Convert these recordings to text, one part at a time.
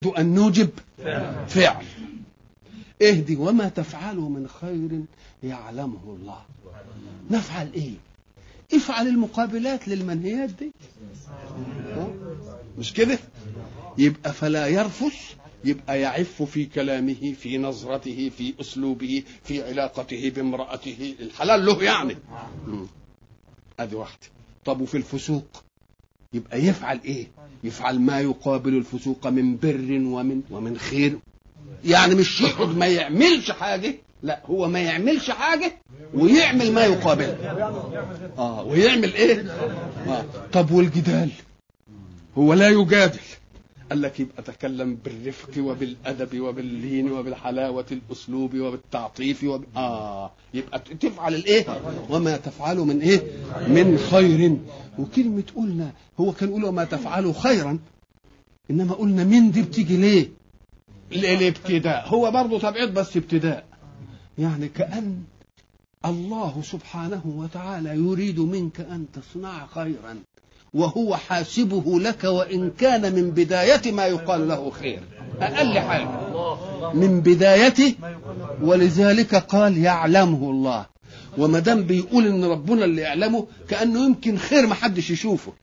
أن نوجب فعل اهدي وما تفعلوا من خير يعلمه الله نفعل ايه افعل المقابلات للمنهيات دي مش كده يبقى فلا يرفث يبقى يعف في كلامه في نظرته في اسلوبه في علاقته بامراته الحلال له يعني مم. ادي واحده طب وفي الفسوق يبقى يفعل ايه يفعل ما يقابل الفسوق من بر ومن ومن خير يعني مش يقعد ما يعملش حاجه لا هو ما يعملش حاجه ويعمل ما يقابلها اه ويعمل ايه آه. طب والجدال هو لا يجادل قال لك يبقى تكلم بالرفق وبالادب وباللين وبالحلاوه الاسلوب وبالتعطيف وب... اه يبقى تفعل الايه وما تفعله من ايه من خير وكلمه قلنا هو كان يقول وما تفعله خيرا انما قلنا من دي بتيجي ليه الابتداء هو برضه تبعيض بس ابتداء يعني كأن الله سبحانه وتعالى يريد منك أن تصنع خيرا وهو حاسبه لك وإن كان من بداية ما يقال له خير أقل حاجة من بدايته ولذلك قال يعلمه الله وما دام بيقول ان ربنا اللي يعلمه كانه يمكن خير ما حدش يشوفه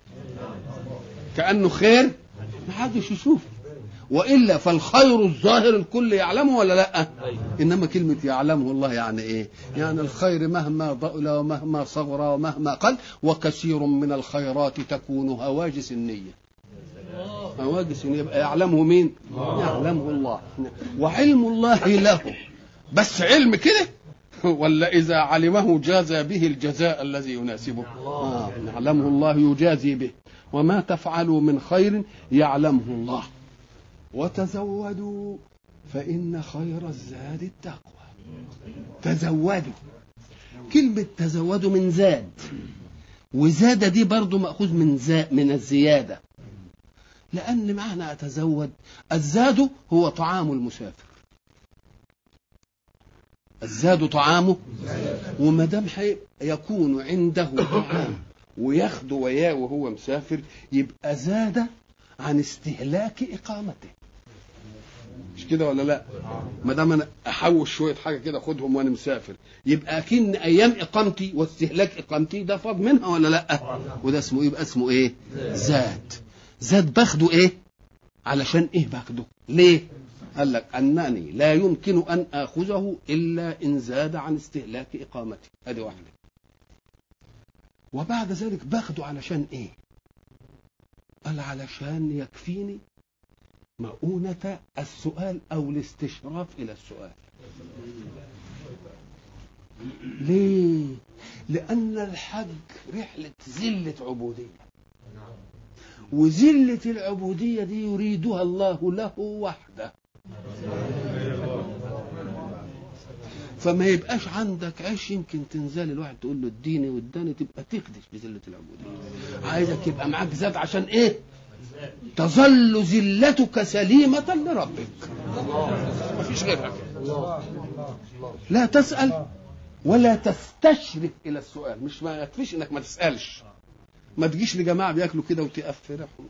كانه خير ما حدش يشوفه والا فالخير الظاهر الكل يعلمه ولا لا انما كلمه يعلمه الله يعني ايه يعني الخير مهما ضئل ومهما صغر ومهما قل وكثير من الخيرات تكون هواجس النيه هواجس النيه يبقى يعلمه مين يعلمه الله وعلم الله له بس علم كده ولا إذا علمه جازى به الجزاء الذي يناسبه آه. يعلمه الله يجازي به وما تفعلوا من خير يعلمه الله وتزودوا فإن خير الزاد التقوى تزودوا كلمة تزودوا من زاد وزاد دي برضو مأخوذ من زا من الزيادة لأن معنى أتزود الزاد هو طعام المسافر الزاد طعامه وما دام يكون عنده طعام وياخده وياه وهو مسافر يبقى زاد عن استهلاك اقامته مش كده ولا لا ما دام انا احوش شويه حاجه كده خدهم وانا مسافر يبقى اكن ايام اقامتي واستهلاك اقامتي ده فاض منها ولا لا وده اسمه يبقى اسمه ايه زاد زاد باخده ايه علشان ايه باخده ليه قال لك انني لا يمكن ان اخذه الا ان زاد عن استهلاك اقامتي ادي واحده وبعد ذلك باخده علشان ايه قال علشان يكفيني مؤونة السؤال أو الاستشراف إلى السؤال ليه؟ لأن الحج رحلة زلة عبودية وزلة العبودية دي يريدها الله له وحده فما يبقاش عندك عيش يمكن تنزل الواحد تقول له اديني واداني تبقى تخدش بذله العبوديه عايزك يبقى معاك زاد عشان ايه تظل ذلتك سليمة لربك ما فيش غيرها لا تسأل ولا تستشرف إلى السؤال مش ما يكفيش إنك ما تسألش ما تجيش لجماعة بياكلوا كده وتقفرهم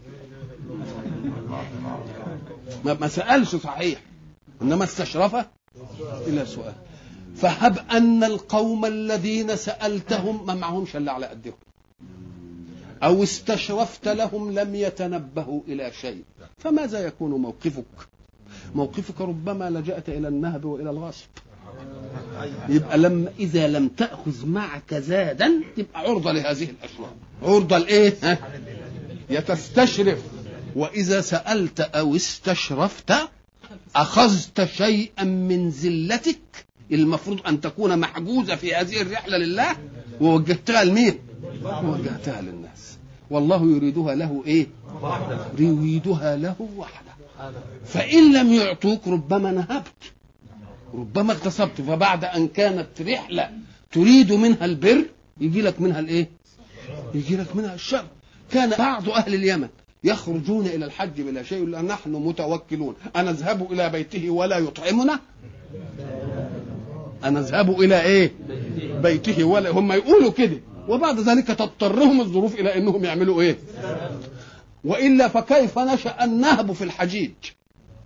ما, ما سألش صحيح إنما استشرف إلى سؤال فهب أن القوم الذين سألتهم ما معهمش إلا على قدهم أو استشرفت لهم لم يتنبهوا إلى شيء فماذا يكون موقفك موقفك ربما لجأت إلى النهب وإلى الغصب يبقى لما إذا لم تأخذ معك زادا تبقى عرضة لهذه الأشرار عرضة لإيه ها؟ يتستشرف وإذا سألت أو استشرفت أخذت شيئا من زلتك المفروض أن تكون محجوزة في هذه الرحلة لله ووجهتها لمين؟ ووجهتها للناس والله يريدها له ايه يريدها له وحده فان لم يعطوك ربما نهبت ربما اغتصبت فبعد ان كانت رحله تريد منها البر يجي لك منها الايه يجي لك منها الشر كان بعض اهل اليمن يخرجون الى الحج بلا شيء الا نحن متوكلون انا اذهب الى بيته ولا يطعمنا انا اذهب الى ايه بيته ولا هم يقولوا كده وبعد ذلك تضطرهم الظروف الى انهم يعملوا ايه والا فكيف نشا النهب في الحجيج